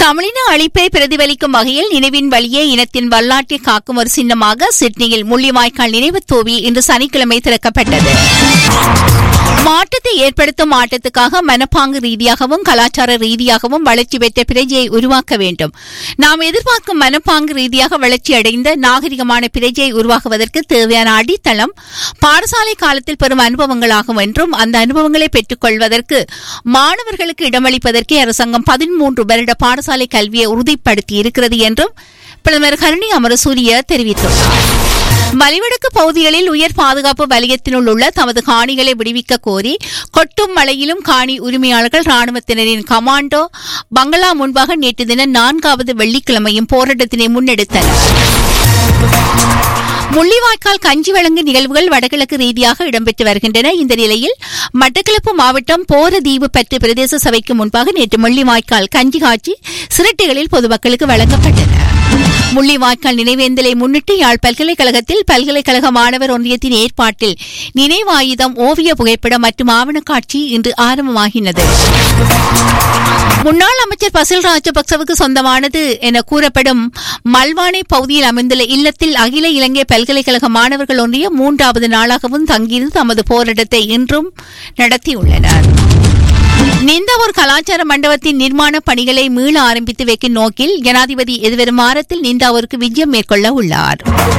தமிழின அழிப்பை பிரதிபலிக்கும் வகையில் நினைவின் வழியே இனத்தின் வரலாற்றை காக்கும் ஒரு சின்னமாக சிட்னியில் முள்ளிவாய்க்கால் நினைவு தோவி இன்று சனிக்கிழமை திறக்கப்பட்டது மாற்றத்தை ஏற்படுத்தும் மாற்றத்துக்காக மனப்பாங்கு ரீதியாகவும் கலாச்சார ரீதியாகவும் வளர்ச்சி பெற்ற பிரஜையை உருவாக்க வேண்டும் நாம் எதிர்பார்க்கும் மனப்பாங்கு ரீதியாக வளர்ச்சி அடைந்த நாகரிகமான பிரஜையை உருவாக்குவதற்கு தேவையான அடித்தளம் பாடசாலை காலத்தில் பெறும் அனுபவங்களாகும் என்றும் அந்த அனுபவங்களை பெற்றுக் கொள்வதற்கு மாணவர்களுக்கு இடமளிப்பதற்கே அரசாங்கம் பதிமூன்று வருட பாடசாலை கல்வியை உறுதிப்படுத்தி இருக்கிறது என்றும் பிரதமர் கருணி அமரசூரிய தெரிவித்துள்ளார் மலிவடக்கு பகுதிகளில் உயர் பாதுகாப்பு வலயத்தினுள் உள்ள தமது காணிகளை விடுவிக்க கோரி கொட்டும் மழையிலும் காணி உரிமையாளர்கள் ராணுவத்தினரின் கமாண்டோ பங்களா முன்பாக நேற்று தினம் நான்காவது வெள்ளிக்கிழமையும் போராட்டத்தினை முன்னெடுத்தனர் முள்ளிவாய்க்கால் கஞ்சி வழங்கு நிகழ்வுகள் வடகிழக்கு ரீதியாக இடம்பெற்று வருகின்றன இந்த நிலையில் மட்டக்களப்பு மாவட்டம் போரதீவு பற்று பிரதேச சபைக்கு முன்பாக நேற்று முள்ளிவாய்க்கால் கஞ்சி காட்சி சிரட்டைகளில் பொதுமக்களுக்கு வழங்கப்பட்டன முள்ளிவாய்க்கால் நினைவேந்தலை முன்னிட்டு யாழ் பல்கலைக்கழகத்தில் பல்கலைக்கழக மாணவர் ஒன்றியத்தின் ஏற்பாட்டில் நினைவாயுதம் ஓவிய புகைப்படம் மற்றும் ஆவணக்காட்சி இன்று ஆரம்பமாகினது முன்னாள் அமைச்சர் பசில் ராஜபக்சவுக்கு சொந்தமானது என கூறப்படும் மல்வானை பகுதியில் அமைந்துள்ள இல்லத்தில் அகில இலங்கை பல்கலைக்கழக மாணவர்கள் ஒன்றிய மூன்றாவது நாளாகவும் தங்கியிருந்து தமது போராட்டத்தை இன்றும் நடத்தியுள்ளனர் நிந்தாவூர் கலாச்சார மண்டபத்தின் நிர்மாண பணிகளை மீள ஆரம்பித்து வைக்கும் நோக்கில் ஜனாதிபதி எதிர்வரும் வாரத்தில் நிந்தாவூருக்கு விஜயம் மேற்கொள்ள உள்ளார்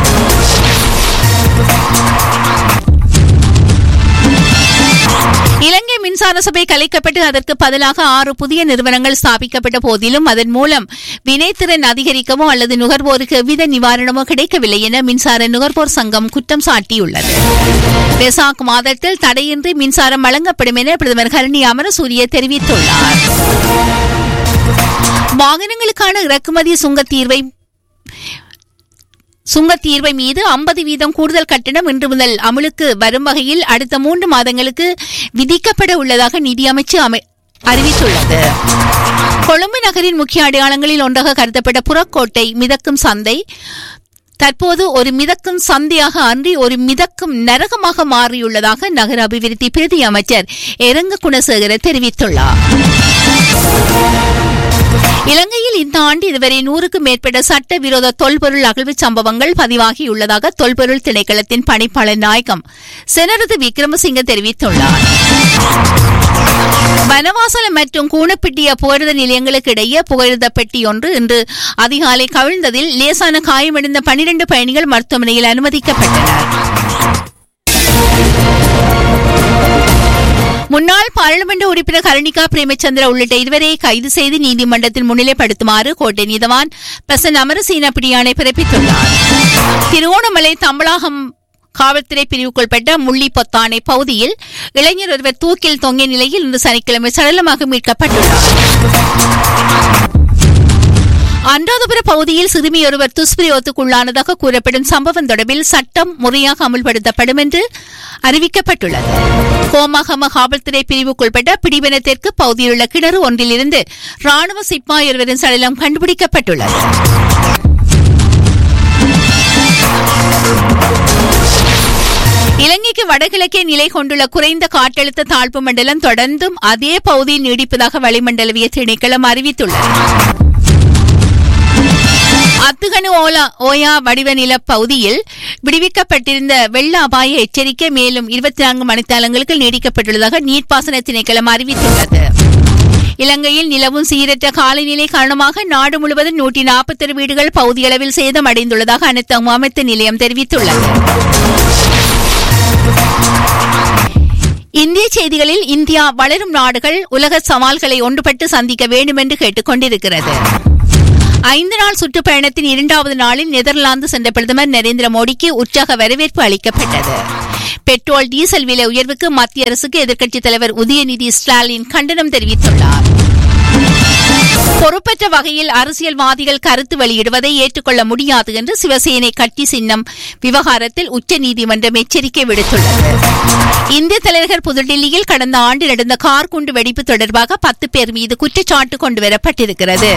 இலங்கை மின்சார சபை கலைக்கப்பட்டு அதற்கு பதிலாக ஆறு புதிய நிறுவனங்கள் ஸ்தாபிக்கப்பட்ட போதிலும் அதன் மூலம் வினைத்திறன் அதிகரிக்கவோ அல்லது நுகர்வோருக்கு எவ்வித நிவாரணமோ கிடைக்கவில்லை என மின்சார நுகர்வோர் சங்கம் குற்றம் சாட்டியுள்ளது வெசாக் மாதத்தில் தடையின்றி மின்சாரம் வழங்கப்படும் என பிரதமர் கருணி அமரசூரிய தெரிவித்துள்ளார் வாகனங்களுக்கான இறக்குமதி சுங்கத் தீர்வை சுங்கத் தீர்வை மீது ஐம்பது வீதம் கூடுதல் கட்டணம் இன்று முதல் அமலுக்கு வரும் வகையில் அடுத்த மூன்று மாதங்களுக்கு விதிக்கப்பட உள்ளதாக நிதியமைச்சு அமை அறிவித்துள்ளது கொழும்பு நகரின் முக்கிய அடையாளங்களில் ஒன்றாக கருதப்பட்ட புறக்கோட்டை மிதக்கும் சந்தை தற்போது ஒரு மிதக்கும் சந்தையாக அன்றி ஒரு மிதக்கும் நரகமாக மாறியுள்ளதாக நகர அபிவிருத்தி பிரதி அமைச்சர் எரங்க குணசேகர தெரிவித்துள்ளார் இலங்கையில் இந்த ஆண்டு இதுவரை நூறுக்கும் மேற்பட்ட சட்டவிரோத தொல்பொருள் அகழ்வு சம்பவங்கள் பதிவாகியுள்ளதாக தொல்பொருள் திணைக்களத்தின் பணிப்பாளர் நாயகம் செனரது விக்ரமசிங்க தெரிவித்துள்ளார் வனவாசலம் மற்றும் கூணப்பிட்டிய புகழ்த நிலையங்களுக்கு இடையே புகழ்த பெட்டி ஒன்று இன்று அதிகாலை கவிழ்ந்ததில் லேசான காயமடைந்த பனிரண்டு பயணிகள் மருத்துவமனையில் அனுமதிக்கப்பட்டனர் முன்னாள் பாராளுமன்ற உறுப்பினர் கருணிகா பிரேமச்சந்திர உள்ளிட்ட இருவரை கைது செய்து நீதிமன்றத்தில் முன்னிலைப்படுத்துமாறு கோட்டை நீதவான் பிரசன் அமரசீன பிடியாணை பிறப்பித்துள்ளார் திருவோணமலை தம்பளாகம் காவல்துறை பிரிவுக்குட்பட்ட முள்ளி பொத்தானை பகுதியில் இளைஞர் ஒருவர் தூக்கில் தொங்கிய நிலையில் இன்று சனிக்கிழமை சடலமாக மீட்கப்பட்டுள்ளார் அன்றாதபுர பகுதியில் சிறுமியொருவர் துஷ்பிரயோகத்துக்குள்ளானதாக கூறப்படும் சம்பவம் தொடர்பில் சட்டம் முறையாக அமுல்படுத்தப்படும் என்று அறிவிக்கப்பட்டுள்ளது கோமாகம காவல்துறை பிரிவுக்குட்பட்ட பிடிவன தெற்கு பகுதியில் உள்ள கிணறு ஒன்றிலிருந்து ராணுவ சிப்பாய் ஒருவரின் சடலம் கண்டுபிடிக்கப்பட்டுள்ளது இலங்கைக்கு வடகிழக்கே நிலை கொண்டுள்ள குறைந்த காற்றழுத்த தாழ்வு மண்டலம் தொடர்ந்தும் அதே பகுதியில் நீடிப்பதாக வளிமண்டலவிய திணைக்களம் அறிவித்துள்ளது அத்துகனு ஓலா ஓயா வடிவ நில பகுதியில் விடுவிக்கப்பட்டிருந்த வெள்ள அபாய எச்சரிக்கை மேலும் இருபத்தி நான்கு மணித்தாளங்களுக்கு நீடிக்கப்பட்டுள்ளதாக நீர்ப்பாசன திணைக்களம் அறிவித்துள்ளது இலங்கையில் நிலவும் சீரற்ற காலநிலை காரணமாக நாடு முழுவதும் நூற்றி நாற்பத்தொரு வீடுகள் பகுதியளவில் சேதமடைந்துள்ளதாக அனைத்து அமைத்த நிலையம் தெரிவித்துள்ளது இந்திய செய்திகளில் இந்தியா வளரும் நாடுகள் உலக சவால்களை ஒன்றுபட்டு சந்திக்க வேண்டும் என்று கேட்டுக் கொண்டிருக்கிறது ஐந்து நாள் சுற்றுப்பயணத்தின் இரண்டாவது நாளில் நெதர்லாந்து சென்ற பிரதமர் நரேந்திர மோடிக்கு உற்சாக வரவேற்பு அளிக்கப்பட்டது பெட்ரோல் டீசல் விலை உயர்வுக்கு மத்திய அரசுக்கு எதிர்க்கட்சித் தலைவர் உதயநிதி ஸ்டாலின் கண்டனம் தெரிவித்துள்ளார் பொறுப்பற்ற வகையில் அரசியல்வாதிகள் கருத்து வெளியிடுவதை ஏற்றுக்கொள்ள முடியாது என்று சிவசேனை கட்சி சின்னம் விவகாரத்தில் உச்சநீதிமன்றம் எச்சரிக்கை விடுத்துள்ளது இந்திய தலைநகர் புதுடில்லியில் கடந்த ஆண்டு நடந்த கார் குண்டு வெடிப்பு தொடர்பாக பத்து பேர் மீது குற்றச்சாட்டு கொண்டுவரப்பட்டிருக்கிறது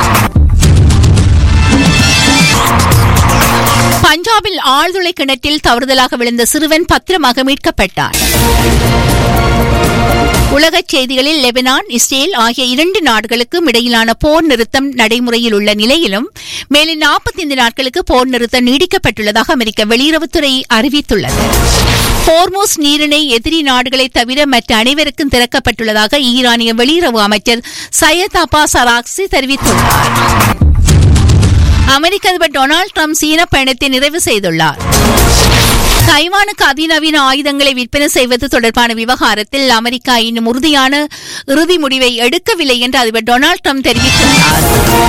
பஞ்சாபில் ஆழ்துளை கிணற்றில் தவறுதலாக விழுந்த சிறுவன் பத்திரமாக மீட்கப்பட்டார் உலகச் செய்திகளில் லெபனான் இஸ்ரேல் ஆகிய இரண்டு நாடுகளுக்கும் இடையிலான போர் நிறுத்தம் நடைமுறையில் உள்ள நிலையிலும் மேலும் நாற்பத்தைந்து நாட்களுக்கு போர் நிறுத்தம் நீடிக்கப்பட்டுள்ளதாக அமெரிக்க வெளியுறவுத்துறை அறிவித்துள்ளது போர்மோஸ் நீரிணை எதிரி நாடுகளை தவிர மற்ற அனைவருக்கும் திறக்கப்பட்டுள்ளதாக ஈரானிய வெளியுறவு அமைச்சர் சையத் அப்பாஸ் அராக்சி தெரிவித்துள்ளார் அமெரிக்க அதிபர் டொனால்டு ட்ரம்ப் சீன பயணத்தை நிறைவு செய்துள்ளார் தைவானுக்கு அதிநவீன ஆயுதங்களை விற்பனை செய்வது தொடர்பான விவகாரத்தில் அமெரிக்கா இன்னும் உறுதியான இறுதி முடிவை எடுக்கவில்லை என்று அதிபர் டொனால்டு ட்ரம்ப் தெரிவித்துள்ளார்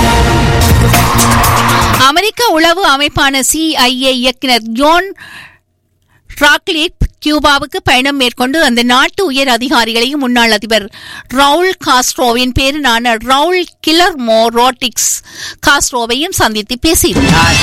அமெரிக்க உளவு அமைப்பான சிஐஏ இயக்குநர் ஜோன் ராக்லிட் கியூபாவுக்கு பயணம் மேற்கொண்டு அந்த நாட்டு உயர் அதிகாரிகளையும் முன்னாள் அதிபர் ரவுல் காஸ்ட்ரோவின் பேரனான ரவுல் கில்லர் மோ ரோட்டிக்ஸ் காஸ்ட்ரோவையும் சந்தித்து பேசியுள்ளார்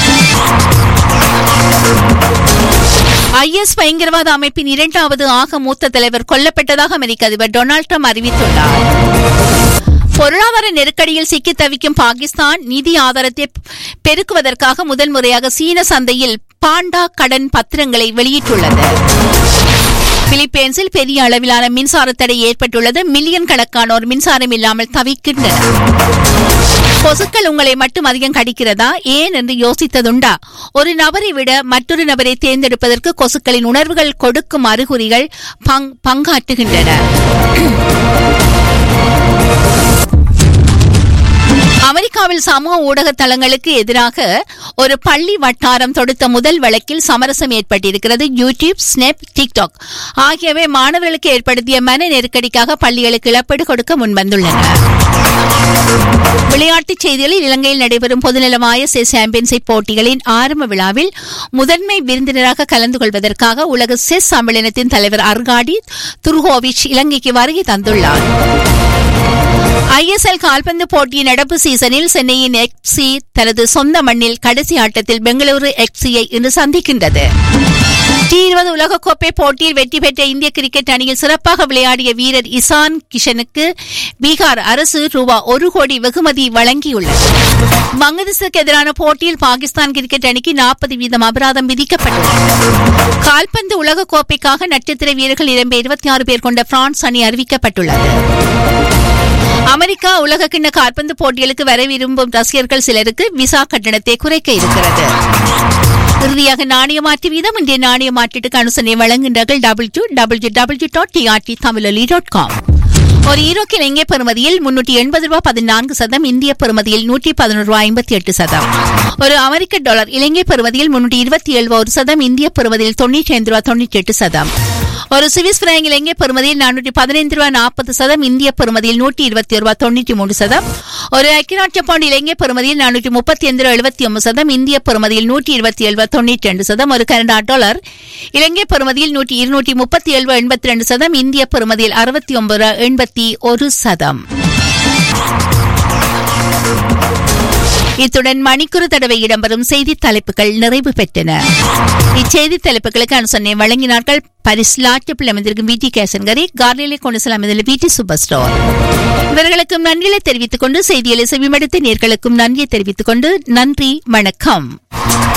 ஐஎஸ் பயங்கரவாத அமைப்பின் இரண்டாவது ஆக மூத்த தலைவர் கொல்லப்பட்டதாக அமெரிக்க அதிபர் டொனால்டு ட்ரம்ப் அறிவித்துள்ளார் பொருளாதார நெருக்கடியில் சிக்கி தவிக்கும் பாகிஸ்தான் நிதி ஆதாரத்தை பெருக்குவதற்காக முதல் முறையாக சீன சந்தையில் பாண்டா கடன் பத்திரங்களை வெளியிட்டுள்ளது பிலிப்பைன்ஸில் பெரிய அளவிலான மின்சார தடை ஏற்பட்டுள்ளது மில்லியன் கணக்கானோர் மின்சாரம் இல்லாமல் தவிக்கின்றனர் கொசுக்கள் உங்களை மட்டும் அதிகம் கடிக்கிறதா ஏன் என்று யோசித்ததுண்டா ஒரு நபரை விட மற்றொரு நபரை தேர்ந்தெடுப்பதற்கு கொசுக்களின் உணர்வுகள் கொடுக்கும் அறிகுறிகள் பங்காற்றுகின்றன அமெரிக்காவில் சமூக ஊடக தளங்களுக்கு எதிராக ஒரு பள்ளி வட்டாரம் தொடுத்த முதல் வழக்கில் சமரசம் ஏற்பட்டிருக்கிறது யூடியூப் ஸ்னேப் டிக்டாக் ஆகியவை மாணவர்களுக்கு ஏற்படுத்திய மன நெருக்கடிக்காக பள்ளிகளுக்கு இழப்பீடு கொடுக்க முன்வந்துள்ளன விளையாட்டுச் செய்திகளில் இலங்கையில் நடைபெறும் பொதுநலமாய செஸ் சாம்பியன்ஷிப் போட்டிகளின் ஆரம்ப விழாவில் முதன்மை விருந்தினராக கலந்து கொள்வதற்காக உலக செஸ் சம்மேளனத்தின் தலைவர் அர்காடி துர்ஹோவிச் இலங்கைக்கு வருகை தந்துள்ளார் ஐஎஸ்எல் கால்பந்து போட்டியின் நடப்பு சீசனில் சென்னையின் எக்ஸி தனது சொந்த மண்ணில் கடைசி ஆட்டத்தில் பெங்களூரு எக்ஸியை இன்று சந்திக்கின்றது டி இருபது உலகக்கோப்பை போட்டியில் வெற்றி பெற்ற இந்திய கிரிக்கெட் அணியில் சிறப்பாக விளையாடிய வீரர் இசான் கிஷனுக்கு பீகார் அரசு ரூபா ஒரு கோடி வெகுமதி வழங்கியுள்ளது பங்களாதேசுக்கு எதிரான போட்டியில் பாகிஸ்தான் கிரிக்கெட் அணிக்கு நாற்பது வீதம் அபராதம் விதிக்கப்பட்டுள்ளது கால்பந்து உலகக்கோப்பைக்காக நட்சத்திர வீரர்கள் இடம்பெயர் இருபத்தி ஆறு பேர் கொண்ட பிரான்ஸ் அணி அறிவிக்கப்பட்டுள்ளது அமெரிக்கா உலக கிண்ண கால்பந்து போட்டிகளுக்கு வர விரும்பும் ரசிகர்கள் சிலருக்கு விசா கட்டணத்தை குறைக்க இருக்கிறது இறுதியாக நாணய மாற்று வீதம் இன்றைய நாணய மாற்றீட்டுக்கு அனுசரணை வழங்குகின்றார்கள் W W W dot TRT Tamiloli dot com ஒரு ஈரோக்கு இலங்கை பெறுமதியில் முன்னூற்றி எண்பது ரூபாய் பதினான்கு சதம் இந்திய பெறுமதியில் நூற்றி பதினொரு ரூபாய் ஐம்பத்தி எட்டு சதம் ஒரு அமெரிக்க டாலர் இலங்கை பெறுமதியில் முன்னூற்றி இருபத்தி ஏழு ஒரு சதம் இந்திய பெறுமதியில் தொண்ணூற்றி ஐந்து ரூபாய் தொண்ணூற்றி எட்டு சதம் ஒரு சுவிஸ் பிராங்க் இலங்கை பெறுமதியில் நானூற்றி பதினைந்து ரூபாய் நாற்பது சதம் இந்திய பெறுமதியில் நூற்றி இருபத்தி ரூபாய் தொண்ணூற்றி மூன்று சதம் ஒரு ஐக்கியநாட்டு பவுண்ட் இலங்கை பெறுமதியில் நானூற்றி முப்பத்தி ஐந்து ரூபாய் எழுபத்தி ஒன்பது சதம் இந்திய பெறுமதியில் நூற்றி இருபத்தி ஏழு ரூபாய் தொண்ணூற்றி ரெண்டு சதம் ஒரு கனடா டாலர் இலங்கை பெறுமதியில் நூற்றி இருநூற்றி முப்பத்தி ஏழு ரூபாய் எண்பத்தி ரெண்டு சதம் இந்திய பெறுமதியில் அறுபத்தி ஒன்பது ரூபாய் எண்பத்தி ஒரு சதம் இத்துடன் மணிக்குறு தடவை இடம்பெறும் செய்தி தலைப்புகள் நிறைவு பெற்றன இச்செய்தி தலைப்புகளுக்கு அனுசரணை வழங்கினார்கள் பரிஸ் லாட்டப்பில் அமைந்திருக்கும் விடி கேசன்கரி கார்லிலே கொண்டு செல்ல அமைந்துள்ள விடி சூப்பர் ஸ்டோர் இவர்களுக்கும் நன்றிகளை தெரிவித்துக் கொண்டு செய்திகளை செவிமடுத்த நேர்களுக்கும் நன்றியை தெரிவித்துக் கொண்டு நன்றி வணக்கம்